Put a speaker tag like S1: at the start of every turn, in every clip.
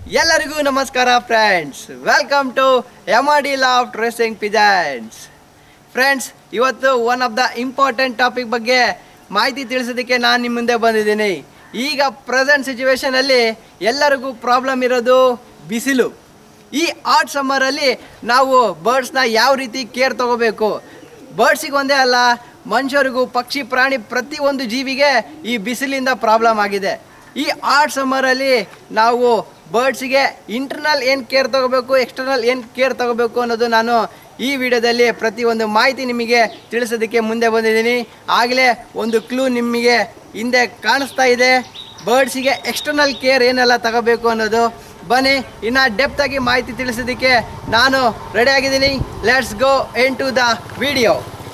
S1: ಎಲ್ಲರಿಗೂ ನಮಸ್ಕಾರ friends welcome to M D loft racing pigeons friends ಇವತ್ತು one of the important topic ಬಗ್ಗೆ ಮಾಹಿತಿ ತಿಳಿಸೋದಕ್ಕೆ ನಾನು ನಿಮ್ಮ ಮುಂದೆ ಬಂದಿದ್ದೀನಿ ಈಗ ಪ್ರೆಸೆಂಟ್ ಸಿಚುವೇಶನಲ್ಲಿ ಎಲ್ಲರಿಗೂ ಪ್ರಾಬ್ಲಮ್ ಇರೋದು ಬಿಸಿಲು ಈ ಹಾಟ್ ಸಮ್ಮರಲ್ಲಿ ನಾವು ಬರ್ಡ್ಸ್ನ ಯಾವ ರೀತಿ ಕೇರ್ ತಗೋಬೇಕು ಬರ್ಡ್ಸಿಗೆ ಒಂದೇ ಅಲ್ಲ ಮನುಷ್ಯರಿಗೂ ಪಕ್ಷಿ ಪ್ರಾಣಿ ಪ್ರತಿಯೊಂದು ಜೀವಿಗೆ ಈ ಬಿಸಿಲಿಂದ ಪ್ರಾಬ್ಲಮ್ ಆಗಿದೆ ಈ ಹಾಟ್ ಸಮ್ಮರಲ್ಲಿ ನಾವು ಬರ್ಡ್ಸಿಗೆ ಇಂಟರ್ನಲ್ ಏನು ಕೇರ್ ತಗೋಬೇಕು ಎಕ್ಸ್ಟರ್ನಲ್ ಏನು ಕೇರ್ ತಗೋಬೇಕು ಅನ್ನೋದು ನಾನು ಈ ವಿಡಿಯೋದಲ್ಲಿ ಪ್ರತಿಯೊಂದು ಮಾಹಿತಿ ನಿಮಗೆ ತಿಳಿಸೋದಕ್ಕೆ ಮುಂದೆ ಬಂದಿದ್ದೀನಿ ಆಗಲೇ ಒಂದು ಕ್ಲೂ ನಿಮಗೆ ಹಿಂದೆ ಕಾಣಿಸ್ತಾ ಇದೆ ಬರ್ಡ್ಸಿಗೆ ಎಕ್ಸ್ಟರ್ನಲ್ ಕೇರ್ ಏನೆಲ್ಲ ತಗೋಬೇಕು ಅನ್ನೋದು ಬನ್ನಿ ಇನ್ನು ಡೆಪ್ತಾಗಿ ಮಾಹಿತಿ ತಿಳಿಸೋದಕ್ಕೆ ನಾನು ರೆಡಿ ಆಗಿದ್ದೀನಿ let's go into the video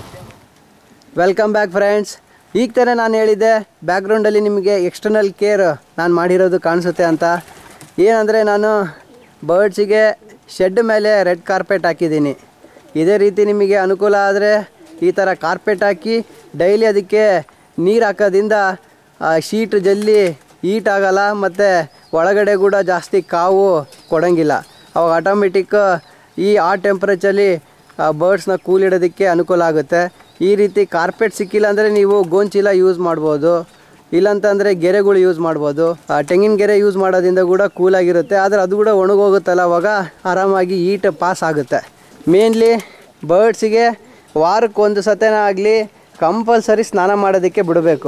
S1: welcome back friends ಈಗ ತಾನೇ ನಾನು ಹೇಳಿದ್ದೆ ಬ್ಯಾಕ್ಗ್ರೌಂಡಲ್ಲಿ ನಿಮಗೆ ಎಕ್ಸ್ಟರ್ನಲ್ ಕೇರ್ ನಾನು ಮಾಡಿರೋದು ಕಾಣಿಸುತ್ತೆ ಅಂತ ಏನಂದರೆ ನಾನು ಬರ್ಡ್ಸಿಗೆ ಶೆಡ್ ಮೇಲೆ ರೆಡ್ ಕಾರ್ಪೆಟ್ ಹಾಕಿದ್ದೀನಿ ಇದೇ ರೀತಿ ನಿಮಗೆ ಅನುಕೂಲ ಆದರೆ ಈ ಥರ ಕಾರ್ಪೆಟ್ ಹಾಕಿ ಡೈಲಿ ಅದಕ್ಕೆ ನೀರು ಹಾಕೋದ್ರಿಂದ ಶೀಟ್ ಜಲ್ಲಿ ಹೀಟ್ ಆಗಲ್ಲ ಮತ್ತು ಒಳಗಡೆ ಕೂಡ ಜಾಸ್ತಿ ಕಾವು ಕೊಡೋಂಗಿಲ್ಲ ಅವಾಗ ಆಟೋಮೆಟಿಕ್ ಈ ಆ ಟೆಂಪ್ರೇಚರ್ಲಿ ಬರ್ಡ್ಸ್ನ ಕೂಲ್ ಇಡೋದಕ್ಕೆ ಅನುಕೂಲ ಆಗುತ್ತೆ ಈ ರೀತಿ ಕಾರ್ಪೆಟ್ ಸಿಕ್ಕಿಲ್ಲ ಅಂದರೆ ನೀವು ಗೋಂಚೀಲ ಯೂಸ್ ಮಾಡ್ಬೋದು ಇಲ್ಲಂತಂದರೆ ಗೆರೆಗಳು ಯೂಸ್ ಮಾಡ್ಬೋದು ಆ ತೆಂಗಿನ ಗೆರೆ ಯೂಸ್ ಮಾಡೋದ್ರಿಂದ ಕೂಡ ಕೂಲಾಗಿರುತ್ತೆ ಆದರೆ ಅದು ಕೂಡ ಒಣಗೋಗುತ್ತಲ್ಲ ಅವಾಗ ಆರಾಮಾಗಿ ಈಟ್ ಪಾಸ್ ಆಗುತ್ತೆ ಮೇನ್ಲಿ ಬರ್ಡ್ಸಿಗೆ ವಾರಕ್ಕೆ ಒಂದು ಸತನ ಆಗಲಿ ಕಂಪಲ್ಸರಿ ಸ್ನಾನ ಮಾಡೋದಕ್ಕೆ ಬಿಡಬೇಕು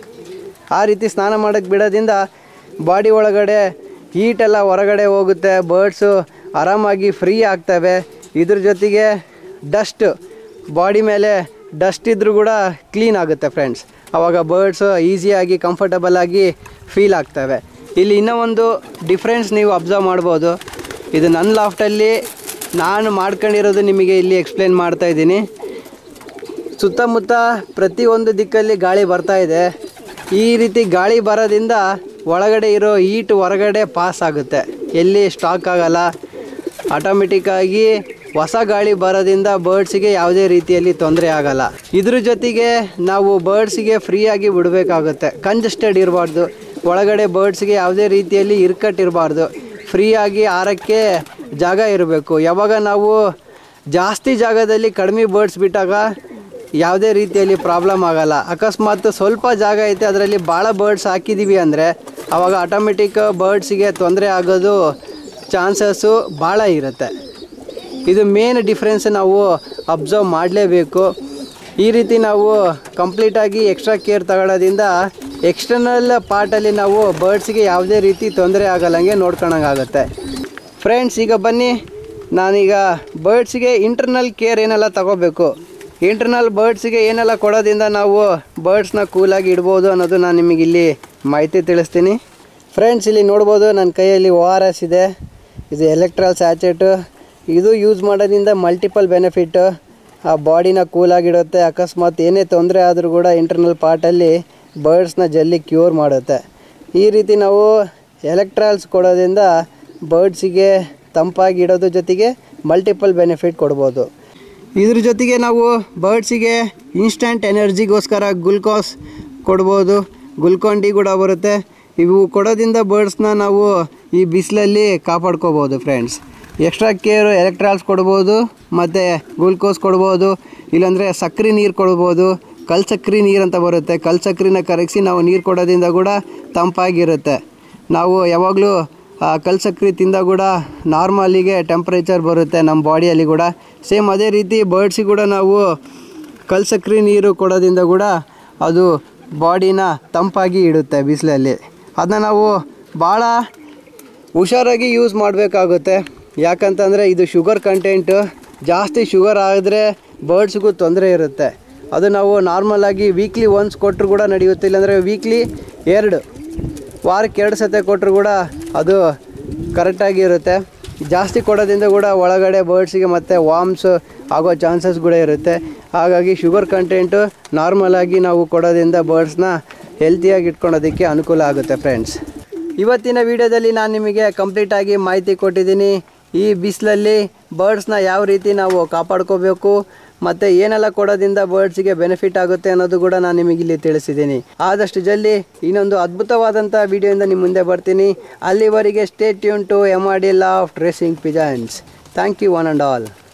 S1: ಆ ರೀತಿ ಸ್ನಾನ ಮಾಡೋಕ್ಕೆ ಬಿಡೋದ್ರಿಂದ ಬಾಡಿ ಒಳಗಡೆ ಹೀಟೆಲ್ಲ ಹೊರಗಡೆ ಹೋಗುತ್ತೆ ಬರ್ಡ್ಸು ಆರಾಮಾಗಿ ಫ್ರೀ ಆಗ್ತವೆ ಇದ್ರ ಜೊತೆಗೆ ಡಸ್ಟ್ ಬಾಡಿ ಮೇಲೆ ಡಸ್ಟ್ ಇದ್ರೂ ಕೂಡ ಕ್ಲೀನ್ ಆಗುತ್ತೆ ಫ್ರೆಂಡ್ಸ್ ಆವಾಗ ಬರ್ಡ್ಸು ಈಸಿಯಾಗಿ ಕಂಫರ್ಟಬಲ್ ಆಗಿ ಫೀಲ್ ಆಗ್ತವೆ ಇಲ್ಲಿ ಇನ್ನೂ ಒಂದು ಡಿಫ್ರೆನ್ಸ್ ನೀವು ಅಬ್ಸರ್ವ್ ಮಾಡ್ಬೋದು ಇದು ನನ್ನ ಲಾಫ್ಟಲ್ಲಿ ನಾನು ಮಾಡ್ಕೊಂಡಿರೋದು ನಿಮಗೆ ಇಲ್ಲಿ ಎಕ್ಸ್ಪ್ಲೇನ್ ಮಾಡ್ತಾ ಇದ್ದೀನಿ ಸುತ್ತಮುತ್ತ ಪ್ರತಿಯೊಂದು ದಿಕ್ಕಲ್ಲಿ ಗಾಳಿ ಬರ್ತಾ ಇದೆ ಈ ರೀತಿ ಗಾಳಿ ಬರೋದ್ರಿಂದ ಒಳಗಡೆ ಇರೋ ಹೀಟ್ ಹೊರಗಡೆ ಪಾಸ್ ಆಗುತ್ತೆ ಎಲ್ಲಿ ಸ್ಟಾಕ್ ಆಗಲ್ಲ ಆಟೋಮೆಟಿಕ್ಕಾಗಿ ಹೊಸ ಗಾಳಿ ಬರೋದ್ರಿಂದ ಬರ್ಡ್ಸಿಗೆ ಯಾವುದೇ ರೀತಿಯಲ್ಲಿ ತೊಂದರೆ ಆಗಲ್ಲ ಇದ್ರ ಜೊತೆಗೆ ನಾವು ಬರ್ಡ್ಸಿಗೆ ಫ್ರೀಯಾಗಿ ಬಿಡಬೇಕಾಗುತ್ತೆ ಕಂಜಸ್ಟೆಡ್ ಇರಬಾರ್ದು ಒಳಗಡೆ ಬರ್ಡ್ಸ್ಗೆ ಯಾವುದೇ ರೀತಿಯಲ್ಲಿ ಇರ್ಕಟ್ಟಿರಬಾರ್ದು ಫ್ರೀಯಾಗಿ ಆರಕ್ಕೆ ಜಾಗ ಇರಬೇಕು ಯಾವಾಗ ನಾವು ಜಾಸ್ತಿ ಜಾಗದಲ್ಲಿ ಕಡಿಮೆ ಬರ್ಡ್ಸ್ ಬಿಟ್ಟಾಗ ಯಾವುದೇ ರೀತಿಯಲ್ಲಿ ಪ್ರಾಬ್ಲಮ್ ಆಗಲ್ಲ ಅಕಸ್ಮಾತ್ ಸ್ವಲ್ಪ ಜಾಗ ಐತೆ ಅದರಲ್ಲಿ ಭಾಳ ಬರ್ಡ್ಸ್ ಹಾಕಿದ್ದೀವಿ ಅಂದರೆ ಆವಾಗ ಆಟೋಮೆಟಿಕ್ ಬರ್ಡ್ಸಿಗೆ ತೊಂದರೆ ಆಗೋದು ಚಾನ್ಸಸ್ಸು ಭಾಳ ಇರುತ್ತೆ ಇದು ಮೇನ್ ಡಿಫ್ರೆನ್ಸ್ ನಾವು ಅಬ್ಸರ್ವ್ ಮಾಡಲೇಬೇಕು ಈ ರೀತಿ ನಾವು ಕಂಪ್ಲೀಟಾಗಿ ಎಕ್ಸ್ಟ್ರಾ ಕೇರ್ ತಗೊಳ್ಳೋದ್ರಿಂದ ಎಕ್ಸ್ಟರ್ನಲ್ ಪಾರ್ಟಲ್ಲಿ ನಾವು ಬರ್ಡ್ಸಿಗೆ ಯಾವುದೇ ರೀತಿ ತೊಂದರೆ ಆಗಲ್ಲಂಗೆ ನೋಡ್ಕೊಳಂಗಾಗುತ್ತೆ ಫ್ರೆಂಡ್ಸ್ ಈಗ ಬನ್ನಿ ನಾನೀಗ ಬರ್ಡ್ಸಿಗೆ ಇಂಟರ್ನಲ್ ಕೇರ್ ಏನೆಲ್ಲ ತಗೋಬೇಕು ಇಂಟರ್ನಲ್ ಬರ್ಡ್ಸಿಗೆ ಏನೆಲ್ಲ ಕೊಡೋದ್ರಿಂದ ನಾವು ಬರ್ಡ್ಸ್ನ ಕೂಲಾಗಿ ಇಡ್ಬೋದು ಅನ್ನೋದು ನಾನು ನಿಮಗೆ ಇಲ್ಲಿ ಮಾಹಿತಿ ತಿಳಿಸ್ತೀನಿ ಫ್ರೆಂಡ್ಸ್ ಇಲ್ಲಿ ನೋಡ್ಬೋದು ನನ್ನ ಕೈಯಲ್ಲಿ ಓ ಆರ್ ಎಸ್ ಇದೆ ಇದು ಎಲೆಕ್ಟ್ರಾಲ್ ಸ್ಯಾಚೆಟು ಇದು ಯೂಸ್ ಮಾಡೋದ್ರಿಂದ ಮಲ್ಟಿಪಲ್ ಬೆನಿಫಿಟ್ ಆ ಬಾಡಿನ ಕೂಲಾಗಿಡುತ್ತೆ ಅಕಸ್ಮಾತ್ ಏನೇ ತೊಂದರೆ ಆದರೂ ಕೂಡ ಇಂಟರ್ನಲ್ ಪಾರ್ಟಲ್ಲಿ ಬರ್ಡ್ಸ್ನ ಜಲ್ದಿ ಕ್ಯೂರ್ ಮಾಡುತ್ತೆ ಈ ರೀತಿ ನಾವು ಎಲೆಕ್ಟ್ರಾಲ್ಸ್ ಕೊಡೋದ್ರಿಂದ ಬರ್ಡ್ಸಿಗೆ ತಂಪಾಗಿ ಇಡೋದ್ರ ಜೊತೆಗೆ ಮಲ್ಟಿಪಲ್ ಬೆನಿಫಿಟ್ ಕೊಡ್ಬೋದು ಇದ್ರ ಜೊತೆಗೆ ನಾವು ಬರ್ಡ್ಸಿಗೆ ಇನ್ಸ್ಟಂಟ್ ಎನರ್ಜಿಗೋಸ್ಕರ ಗ್ಲುಕೋಸ್ ಕೊಡ್ಬೋದು ಗ್ಲುಕೋನ್ ಡಿ ಕೂಡ ಬರುತ್ತೆ ಇವು ಕೊಡೋದ್ರಿಂದ ಬರ್ಡ್ಸ್ನ ನಾವು ಈ ಬಿಸಿಲಲ್ಲಿ ಕಾಪಾಡ್ಕೋಬೋದು ಫ್ರೆಂಡ್ಸ್ ಎಕ್ಸ್ಟ್ರಾ ಕೇರ್ ಎಲೆಕ್ಟ್ರಾಲ್ಸ್ ಕೊಡ್ಬೋದು ಮತ್ತು ಗ್ಲುಕೋಸ್ ಕೊಡ್ಬೋದು ಇಲ್ಲಾಂದರೆ ಸಕ್ಕರೆ ನೀರು ಕೊಡ್ಬೋದು ಕಲ್ ಸಕ್ಕರೆ ನೀರು ಅಂತ ಬರುತ್ತೆ ಕಲ್ ಸಕ್ಕರೆನ ಕರಗಿಸಿ ನಾವು ನೀರು ಕೊಡೋದ್ರಿಂದ ಕೂಡ ತಂಪಾಗಿರುತ್ತೆ ನಾವು ಯಾವಾಗಲೂ ಕಲ್ ಸಕ್ಕರೆ ತಿಂದ ಕೂಡ ನಾರ್ಮಲಿಗೆ ಟೆಂಪ್ರೇಚರ್ ಬರುತ್ತೆ ನಮ್ಮ ಬಾಡಿಯಲ್ಲಿ ಕೂಡ ಸೇಮ್ ಅದೇ ರೀತಿ ಬರ್ಡ್ಸಿಗೆ ಕೂಡ ನಾವು ಕಲ್ ಸಕ್ಕರೆ ನೀರು ಕೊಡೋದ್ರಿಂದ ಕೂಡ ಅದು ಬಾಡಿನ ತಂಪಾಗಿ ಇಡುತ್ತೆ ಬಿಸಿಲಲ್ಲಿ ಅದನ್ನ ನಾವು ಭಾಳ ಹುಷಾರಾಗಿ ಯೂಸ್ ಮಾಡಬೇಕಾಗುತ್ತೆ ಯಾಕಂತಂದರೆ ಇದು ಶುಗರ್ ಕಂಟೆಂಟು ಜಾಸ್ತಿ ಶುಗರ್ ಆದರೆ ಬರ್ಡ್ಸ್ಗೂ ತೊಂದರೆ ಇರುತ್ತೆ ಅದು ನಾವು ನಾರ್ಮಲಾಗಿ ವೀಕ್ಲಿ ಒನ್ಸ್ ಕೊಟ್ಟರು ಕೂಡ ನಡೆಯುತ್ತೆ ಇಲ್ಲಾಂದರೆ ವೀಕ್ಲಿ ಎರಡು ವಾರಕ್ಕೆ ಎರಡು ಸತೆ ಕೊಟ್ಟರು ಕೂಡ ಅದು ಕರೆಕ್ಟಾಗಿ ಇರುತ್ತೆ ಜಾಸ್ತಿ ಕೊಡೋದ್ರಿಂದ ಕೂಡ ಒಳಗಡೆ ಬರ್ಡ್ಸಿಗೆ ಮತ್ತು ವಾಮ್ಸ್ ಆಗೋ ಚಾನ್ಸಸ್ ಕೂಡ ಇರುತ್ತೆ ಹಾಗಾಗಿ ಶುಗರ್ ಕಂಟೆಂಟು ನಾರ್ಮಲಾಗಿ ನಾವು ಕೊಡೋದ್ರಿಂದ ಬರ್ಡ್ಸ್ನ ಹೆಲ್ತಿಯಾಗಿ ಇಟ್ಕೊಳೋದಕ್ಕೆ ಅನುಕೂಲ ಆಗುತ್ತೆ ಫ್ರೆಂಡ್ಸ್ ಇವತ್ತಿನ ವಿಡಿಯೋದಲ್ಲಿ ನಾನು ನಿಮಗೆ ಕಂಪ್ಲೀಟಾಗಿ ಮಾಹಿತಿ ಕೊಟ್ಟಿದ್ದೀನಿ ಈ ಬಿಸಿಲಲ್ಲಿ ಬರ್ಡ್ಸ್ನ ಯಾವ ರೀತಿ ನಾವು ಕಾಪಾಡ್ಕೋಬೇಕು ಮತ್ತು ಏನೆಲ್ಲ ಕೊಡೋದ್ರಿಂದ ಬರ್ಡ್ಸ್ಗೆ ಬೆನಿಫಿಟ್ ಆಗುತ್ತೆ ಅನ್ನೋದು ಕೂಡ ನಾನು ನಿಮಗೆ ಇಲ್ಲಿ ತಿಳಿಸಿದ್ದೀನಿ ಆದಷ್ಟು ಜಲ್ದಿ ಇನ್ನೊಂದು ಅದ್ಭುತವಾದಂಥ ವಿಡಿಯೋಯಿಂದ ನಿಮ್ಮ ಮುಂದೆ ಬರ್ತೀನಿ ಅಲ್ಲಿವರೆಗೆ stay tune to M R D loft racing pigeons thank you one and all